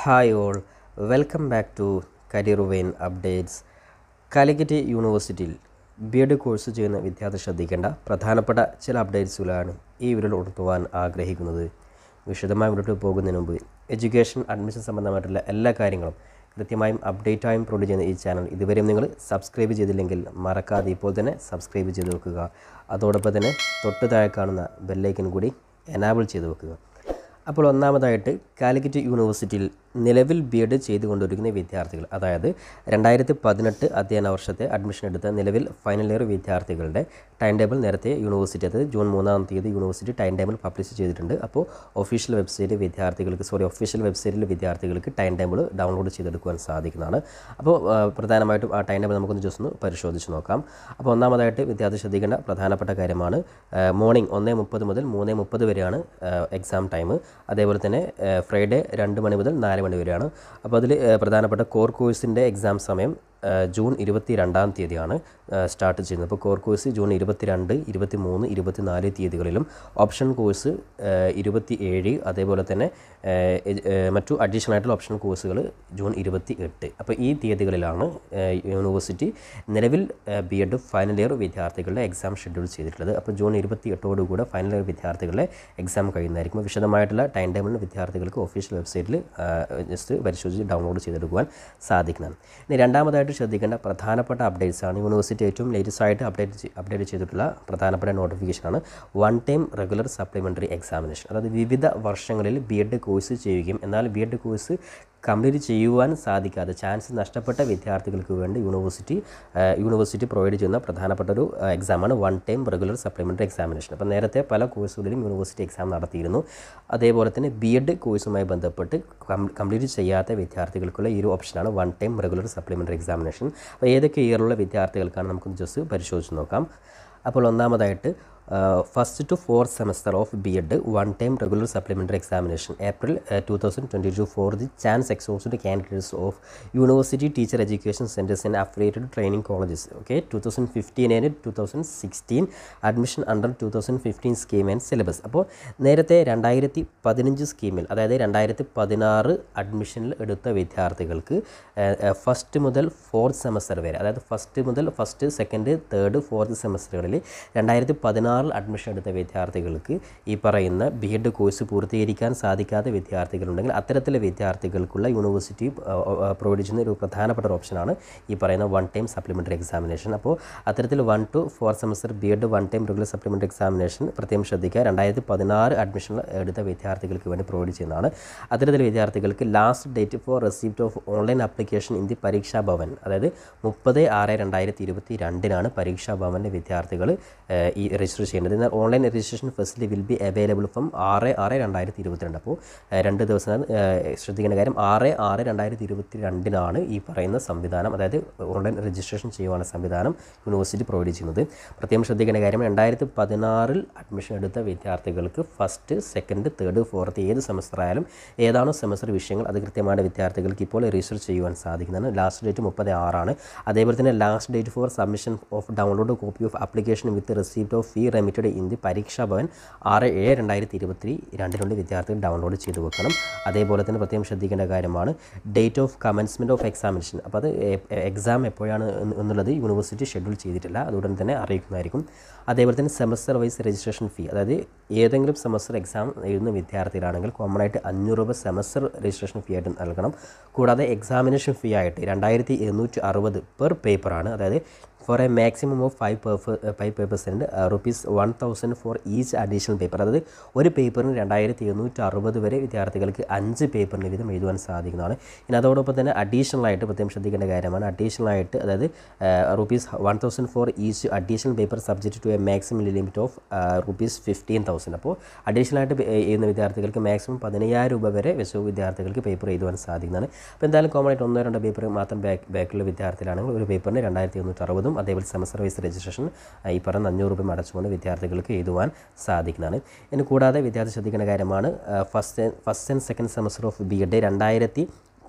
hi all welcome back to career vein updates Calicut യൂണിവേഴ്സിറ്റിയിൽ B Ed course ചെയ്യുന്ന വിദ്യാർത്ഥി ശ്രദ്ധിക്കേണ്ട പ്രധാനപ്പെട്ട ചില അപ്ഡേറ്റ്സുകളാണ് ഈ വീഡിയോയിൽ ഉണർത്തുവാൻ ആഗ്രഹിക്കുന്നത് വിശദമായി മുന്നോട്ട് പോകുന്നതിന് മുമ്പ് എഡ്യൂക്കേഷൻ അഡ്മിഷൻ സംബന്ധമായിട്ടുള്ള എല്ലാ കാര്യങ്ങളും കൃത്യമായും അപ്ഡേറ്റായും പ്രൊഡ്യൂസ് ചെയ്യുന്ന ഈ ചാനൽ ഇതുവരെയും നിങ്ങൾ സബ്സ്ക്രൈബ് ചെയ്തില്ലെങ്കിൽ മറക്കാതെ ഇപ്പോൾ തന്നെ സബ്സ്ക്രൈബ് ചെയ്ത് വെക്കുക അതോടൊപ്പം തന്നെ തൊട്ട് താഴെ കാണുന്ന ബെല്ലൈക്കൻ കൂടി എനാബിൾ ചെയ്ത് വെക്കുക അപ്പോൾ ഒന്നാമതായിട്ട് കാലിക്കറ്റ് യൂണിവേഴ്സിറ്റിയിൽ നിലവിൽ ബി എഡ് ചെയ്തുകൊണ്ടിരിക്കുന്ന വിദ്യാർത്ഥികൾ അതായത് രണ്ടായിരത്തി പതിനെട്ട് അധ്യയന വർഷത്തെ അഡ്മിഷൻ എടുത്ത നിലവിൽ ഫൈനൽ ഇയർ വിദ്യാർത്ഥികളുടെ ടൈം ടേബിൾ നേരത്തെ യൂണിവേഴ്സിറ്റി അത് ജൂൺ മൂന്നാം തീയതി യൂണിവേഴ്സിറ്റി ടൈം ടേബിൾ പബ്ലിഷ് ചെയ്തിട്ടുണ്ട് അപ്പോൾ ഒഫീഷ്യൽ വെബ്സൈറ്റ് വിദ്യാർത്ഥികൾക്ക് സോറി ഒഫീഷ്യൽ വെബ്സൈറ്റിൽ വിദ്യാർത്ഥികൾക്ക് ടൈം ടേബിൾ ഡൗൺലോഡ് ചെയ്തെടുക്കുവാൻ സാധിക്കുന്നതാണ് അപ്പോൾ ആ, പ്രധാനമായിട്ടും ആ ടൈം ടേബിൾ നമുക്കൊന്ന് ജസ്റ്റ് ഒന്ന് പരിശോധിച്ച് നോക്കാം അപ്പോൾ ഒന്നാമതായിട്ട് വിദ്യാർത്ഥി ശ്രദ്ധിക്കേണ്ട പ്രധാനപ്പെട്ട കാര്യമാണ് മോർണിംഗ് ഒന്നേ മുപ്പത് മുതൽ മൂന്നേ മുപ്പത് വരെയാണ് എക്സാം ടൈം അതേപോലെ തന്നെ ഫ്രൈഡേ രണ്ട് മണി മുതൽ നാല് മണി വരെയാണ് അപ്പോൾ അതിൽ പ്രധാനപ്പെട്ട കോർ കോഴ്സിൻ്റെ എക്സാം സമയം ആ, ജൂൺ ഇരുപത്തി രണ്ടാം തീയതിയാണ് ആ, സ്റ്റാർട്ട് ചെയ്യുന്നത് അപ്പോൾ കോർ കോഴ്സ് ജൂൺ ഇരുപത്തി രണ്ട് ഇരുപത്തി മൂന്ന് ഇരുപത്തി നാല് തീയതികളിലും ഓപ്ഷൻ കോഴ്സ് ആ, ഇരുപത്തി ഏഴ് അതേപോലെ തന്നെ ആ, എ- ആ, മറ്റു അഡീഷണൽ ആയിട്ടുള്ള ഓപ്ഷൻ കോഴ്സുകൾ ജൂൺ ഇരുപത്തി എട്ട് അപ്പോൾ ഈ തീയതികളിലാണ് ആ, യൂണിവേഴ്സിറ്റി നിലവിൽ ബി എഡ് ഫൈനൽ ഇയർ വിദ്യാർത്ഥികളുടെ എക്സാം ഷെഡ്യൂൾ ചെയ്തിട്ടുള്ളത് അപ്പോൾ ജൂൺ ഇരുപത്തി എട്ടോടുകൂടെ ഫൈനൽ ഇയർ വിദ്യാർത്ഥികളുടെ എക്സാം കഴിയുന്നതായിരിക്കും വിശദമായിട്ടുള്ള ടൈം ടേബിളിന് വിദ്യാർത്ഥികൾക്ക് ഒഫീഷ്യൽ വെബ്സൈറ്റിൽ ജസ്റ്റ് പരിശോധിച്ച് ഡൗൺലോഡ് ചെയ്തെടുക്കുവാൻ സാധിക്കുന്നതാണ് ഇനി രണ്ടാമതായിട്ട് ശ്രദ്ധിക്കേണ്ട പ്രധാനപ്പെട്ട അപ്ഡേറ്റ്സ് ആണ് യൂണിവേഴ്സിറ്റി ഏറ്റവും ലേറ്റസ്റ്റ് ആയിട്ട് അപ്ഡേറ്റ് അപ്ഡേറ്റ് ചെയ്തിട്ടുള്ള പ്രധാനപ്പെട്ട നോട്ടിഫിക്കേഷനാണ് one time regular supplementary examination അതായത് വിവിധ വർഷങ്ങളിൽ ബി എഡ് കോഴ്സ് ചെയ്യുകയും എന്നാൽ ബി എഡ് കോഴ്സ് കംപ്ലീറ്റ് ചെയ്യുവാൻ സാധിക്കാതെ ചാൻസ് നഷ്ടപ്പെട്ട വിദ്യാർത്ഥികൾക്ക് വേണ്ടി യൂണിവേഴ്സിറ്റി ആ, യൂണിവേഴ്സിറ്റി പ്രൊവൈഡ് ചെയ്യുന്ന പ്രധാനപ്പെട്ട ഒരു ആ, എക്സാമാണ് one time regular supplementary examination അപ്പോൾ നേരത്തെ പല കോഴ്സുകളിലും യൂണിവേഴ്സിറ്റി എക്സാം നടത്തിയിരുന്നു അതേപോലെ തന്നെ ബി എഡ് കോഴ്സുമായി ബന്ധപ്പെട്ട് കംപ്ലീറ്റ് ചെയ്യാത്ത വിദ്യാർത്ഥികൾക്കുള്ള ഈ ഒരു ഓപ്ഷനാണ് one time regular supplementary examination അപ്പോൾ ഏതൊക്കെ ഇയറിലുള്ള വിദ്യാർത്ഥികൾക്കാണ് നമുക്ക് ജസ്റ്റ് പരിശോധിച്ച് നോക്കാം അപ്പോൾ ഒന്നാമതായിട്ട് first to fourth semester of B Ed one time regular supplementary examination April two thousand twenty two for the chance exhausted candidates of university teacher education centres and affiliated training colleges okay two thousand fifteen and two thousand sixteen admission under two thousand fifteen scheme and syllabus അപ്പോൾ നേരത്തെ രണ്ടായിരത്തി പതിനഞ്ച് സ്കീമിൽ അതായത് രണ്ടായിരത്തി പതിനാറ് അഡ്മിഷനിൽ എടുത്ത വിദ്യാർത്ഥികൾക്ക് ഫസ്റ്റ് മുതൽ ഫോർത്ത് സെമസ്റ്റർ വരെ അതായത് ഫസ്റ്റ് മുതൽ ഫസ്റ്റ് സെക്കൻഡ് തേർഡ് ഫോർത്ത് സെമസ്റ്ററുകളിൽ രണ്ടായിരത്തി പതിനാറിൽ അഡ്മിഷൻ എടുത്ത വിദ്യാർത്ഥികൾക്ക് ഈ പറയുന്ന ബി എഡ് കോഴ്സ് പൂർത്തീകരിക്കാൻ സാധിക്കാത്ത വിദ്യാർത്ഥികളുണ്ടെങ്കിൽ അത്തരത്തിലെ വിദ്യാർത്ഥികൾക്കുള്ള യൂണിവേഴ്സിറ്റി പ്രൊവൈഡ് ചെയ്യുന്ന ഒരു പ്രധാനപ്പെട്ട ഒരു ഓപ്ഷനാണ് ഈ പറയുന്ന വൺ ടൈം സപ്ലിമെൻ്ററി എക്സാമിനേഷൻ അപ്പോൾ അത്തരത്തിൽ one two four semester B Ed one time regular supplementary examination പ്രത്യേകം ശ്രദ്ധിക്കുക രണ്ടായിരത്തി പതിനാറ് അഡ്മിഷൻ എടുത്ത വിദ്യാർത്ഥികൾക്ക് വേണ്ടി പ്രൊവൈഡ് ചെയ്യുന്നതാണ് അത്തരത്തിലെ വിദ്യാർത്ഥികൾക്ക് last date for receipt of online application in the Pareeksha Bhavan അതായത് മുപ്പത് ആറ് രണ്ടായിരത്തി ഇരുപത്തി രണ്ടിനാണ് പരീക്ഷാ ഭവൻ്റെ വിദ്യാർത്ഥികൾ ഏഹ്, ഈ രജിസ്റ്റർ ചെയ്യേണ്ടത് എന്നാൽ online registration facility will be available from ആറ് ആറ് രണ്ടായിരത്തി ഇരുപത്തിരണ്ട് അപ്പോൾ ഏഹ്, രണ്ട് ദിവസം ഏഹ്, ശ്രദ്ധിക്കേണ്ട കാര്യം ആറ് ആറ് രണ്ടായിരത്തി ഇരുപത്തി രണ്ടിനാണ് ഈ പറയുന്ന സംവിധാനം അതായത് ഓൺലൈൻ രജിസ്ട്രേഷൻ ചെയ്യുവാനുള്ള സംവിധാനം യൂണിവേഴ്സിറ്റി പ്രൊവൈഡ് ചെയ്യുന്നത് പ്രത്യേകം ശ്രദ്ധിക്കേണ്ട കാര്യം രണ്ടായിരത്തി പതിനാറിൽ അഡ്മിഷൻ എടുത്ത വിദ്യാർത്ഥികൾക്ക് ഫസ്റ്റ് സെക്കൻഡ് തേർഡ് ഫോർത്ത് ഏത് സെമസ്റ്റർ ആയാലും ഏതാണോ സെമസ്റ്റർ വിഷയങ്ങൾ അത് കൃത്യമായ വിദ്യാർത്ഥികൾക്ക് ഇപ്പോൾ രജിസ്റ്റർ ചെയ്യുവാൻ സാധിക്കുന്നതാണ് ലാസ്റ്റ് ഡേറ്റ് മുപ്പത് ആറാണ് അതേപോലെ തന്നെ last date for submission of download copy of application with receipt of fee remitted in the Pareeksha Bhavan ആറ് ഏഴ് രണ്ടായിരത്തി ഇരുപത്തി രണ്ടിനുള്ളിൽ വിദ്യാർത്ഥികൾ ഡൗൺലോഡ് ചെയ്ത് വെക്കണം അതേപോലെ തന്നെ പ്രത്യേകം ശ്രദ്ധിക്കേണ്ട കാര്യമാണ് date of commencement of examination അപ്പോൾ അത് എക്സാം എപ്പോഴാണ് എന്ന് എന്നുള്ളത് യൂണിവേഴ്സിറ്റി ഷെഡ്യൂൾ ചെയ്തിട്ടില്ല അതുകൊണ്ട് തന്നെ അറിയിക്കുന്നതായിരിക്കും അതേപോലെ തന്നെ സെമസ്റ്റർ വൈസ് രജിസ്ട്രേഷൻ ഫീ അതായത് ഏതെങ്കിലും സെമസ്റ്റർ എക്സാം എഴുതുന്ന വിദ്യാർത്ഥികളാണെങ്കിൽ കോമൺ ആയിട്ട് അഞ്ഞൂറ് രൂപ സെമസ്റ്റർ രജിസ്ട്രേഷൻ ഫീ ആയിട്ട് നൽകണം കൂടാതെ എക്സാമിനേഷൻ ഫീ ആയിട്ട് രണ്ടായിരത്തി എഴുന്നൂറ്റി അറുപത് പെർ പേപ്പറാണ് അതായത് for a maximum of five five papers and rupees one thousand for each additional paper അതായത് ഒരു പേപ്പറിന് രണ്ടായിരത്തി എഴുന്നൂറ്റി അറുപത് വരെ വിദ്യാർത്ഥികൾക്ക് അഞ്ച് പേപ്പറിന് വീതം എഴുതുവാൻ സാധിക്കുന്നതാണ് ഇനി അതോടൊപ്പം തന്നെ അഡീഷണൽ ആയിട്ട് പ്രത്യേകം ശ്രദ്ധിക്കേണ്ട കാര്യമാണ് അഡീഷണൽ ആയിട്ട് അതായത് rupees one thousand for each additional paper subject to a maximum limit of rupees fifteen thousand അപ്പോൾ അഡീഷണൽ ആയിട്ട് പേ- ചെയ്യുന്ന വിദ്യാർത്ഥികൾക്ക് മാക്സിമം പതിനയ്യായിരം രൂപ വരെ വിശവ് വിദ്യാർത്ഥികൾക്ക് പേപ്പർ എഴുതുവാൻ സാധിക്കുന്നതാണ് അപ്പോൾ എന്തായാലും കോമൺ ആയിട്ട് ഒന്നോ രണ്ടോ പേപ്പർ മാത്രം ബാക്ക് ബാക്കിലുള്ള വിദ്യാർത്ഥികളാണെങ്കിൽ ഒരു പേപ്പറിന് രണ്ടായിരത്തി എഴുന്നൂറ്റി അറുപതും അതേപോലെ സെമസ്റ്റർ വൈസ് രജിസ്ട്രേഷൻ ഈ പറഞ്ഞ അഞ്ഞൂറ് രൂപ അടച്ചുകൊണ്ട് വിദ്യാർത്ഥികൾക്ക് എഴുതുവാൻ സാധിക്കുന്നതാണ് ഇനി കൂടാതെ വിദ്യാർത്ഥി ശ്രദ്ധിക്കേണ്ട കാര്യമാണ് first first and second semester of B Ed രണ്ടായിരത്തി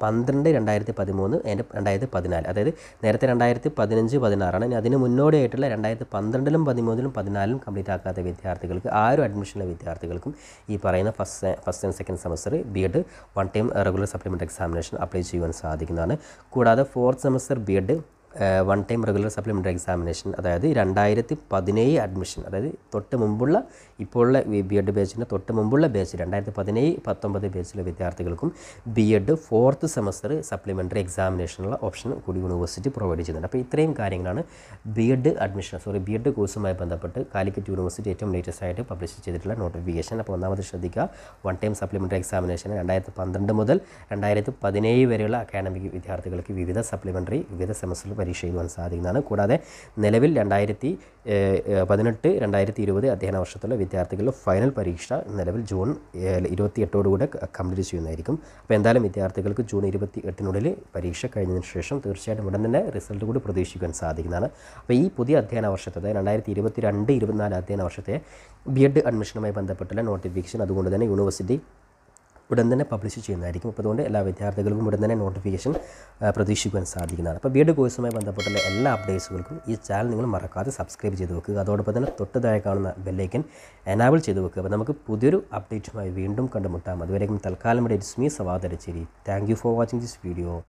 പന്ത്രണ്ട് രണ്ടായിരത്തി പതിമൂന്ന് അതിൻ്റെ രണ്ടായിരത്തി പതിനാല് അതായത് നേരത്തെ രണ്ടായിരത്തി പതിനഞ്ച് പതിനാറാണ് ഇനി അതിന് മുന്നോടിയായിട്ടുള്ള രണ്ടായിരത്തി പന്ത്രണ്ടിലും പതിമൂന്നിലും പതിനാലിലും കംപ്ലീറ്റ് ആക്കാത്ത വിദ്യാർത്ഥികൾക്ക് ആ ഒരു അഡ്മിഷനുള്ള വിദ്യാർത്ഥികൾക്കും ഈ പറയുന്ന first first and second semester B Ed one time regular supplement examination apply ചെയ്യുവാൻ സാധിക്കുന്നതാണ് കൂടാതെ fourth semester B Ed one time regular supplementary examination അതായത് രണ്ടായിരത്തി പതിനേഴ് അഡ്മിഷൻ അതായത് തൊട്ട് മുമ്പുള്ള ഇപ്പോഴുള്ള ബി എഡ് ബാച്ചിൻ്റെ തൊട്ട് മുമ്പുള്ള ബാച്ച് രണ്ടായിരത്തി പതിനേഴ് പത്തൊമ്പത് ബാച്ചിലെ വിദ്യാർത്ഥികൾക്കും B Ed fourth semester supplementary എക്സാമിനേഷനുള്ള ഓപ്ഷൻ കൂടി യൂണിവേഴ്സിറ്റി പ്രൊവൈഡ് ചെയ്യുന്നുണ്ട് അപ്പോൾ ഇത്രയും കാര്യങ്ങളാണ് B Ed admission sorry B Ed കോഴ്സുമായി ബന്ധപ്പെട്ട് കാലിക്കറ്റ് യൂണിവേഴ്സിറ്റി ഏറ്റവും ലേറ്റസ്റ്റ് ആയിട്ട് പബ്ലിഷ് ചെയ്തിട്ടുള്ള നോട്ടിഫിക്കേഷൻ അപ്പോൾ ഒന്നാമത് ശ്രദ്ധിക്കുക വൺ ടൈം സപ്ലിമെൻ്ററി എക്സാമിനേഷൻ രണ്ടായിരത്തി പന്ത്രണ്ട് മുതൽ രണ്ടായിരത്തി പതിനേഴ് വരെയുള്ള അക്കാഡമിക് വിദ്യാർത്ഥികൾക്ക് വിവിധ സപ്ലിമെൻ്ററി വിവിധ സെമസ്റ്ററിൽ പരീക്ഷ എഴുതുവാൻ സാധിക്കുന്നതാണ് കൂടാതെ നിലവിൽ രണ്ടായിരത്തി പതിനെട്ട് രണ്ടായിരത്തി ഇരുപത് അധ്യയന വർഷത്തുള്ള വിദ്യാർത്ഥികളുടെ ഫൈനൽ പരീക്ഷ നിലവിൽ ജൂൺ ഇരുപത്തി എട്ടോടുകൂടെ കംപ്ലീറ്റ് ചെയ്യുന്നതായിരിക്കും അപ്പോൾ എന്തായാലും വിദ്യാർത്ഥികൾക്ക് ജൂൺ ഇരുപത്തി എട്ടിനുള്ളിൽ പരീക്ഷ കഴിഞ്ഞതിന് ശേഷം തീർച്ചയായിട്ടും ഉടൻ തന്നെ റിസൾട്ട് കൂടി പ്രതീക്ഷിക്കാൻ സാധിക്കുന്നതാണ് അപ്പോൾ ഈ പുതിയ അധ്യയന വർഷത്തെ അതായത് രണ്ടായിരത്തി ഇരുപത്തി രണ്ട് ഇരുപത്തിനാല് അധ്യയന വർഷത്തെ ബി എഡ് അഡ്മിഷനുമായി ബന്ധപ്പെട്ടുള്ള നോട്ടിഫിക്കേഷൻ അതുകൊണ്ട് തന്നെ യൂണിവേഴ്സിറ്റി ഉടൻ തന്നെ പബ്ലിഷ് ചെയ്യുന്നതായിരിക്കും അപ്പോൾ അതുകൊണ്ട് എല്ലാ വിദ്യാർത്ഥികൾക്കും ഉടൻ തന്നെ നോട്ടിഫിക്കേഷൻ പ്രതീക്ഷിക്കുവാൻ സാധിക്കുന്നതാണ് അപ്പോൾ ബി എഡ് കോഴ്സുമായി ബന്ധപ്പെട്ടുള്ള എല്ലാ അപ്ഡേറ്റ്സുകൾക്കും ഈ ചാനൽ നിങ്ങൾ മറക്കാതെ സബ്സ്ക്രൈബ് ചെയ്ത് വെക്കുക അതോടൊപ്പം തന്നെ തൊട്ട് താഴെ കാണുന്ന ബെല്ലൈക്കൻ എനാബിൾ ചെയ്ത് വെക്കുക അപ്പോൾ നമുക്ക് പുതിയൊരു അപ്ഡേറ്റുമായി വീണ്ടും കണ്ടുമുട്ടാം അതുവരെയും തൽക്കാലം ഇവിടെ ഇറ്റ്സ് മീ സവാദരച്ചേരി thank you for watching this video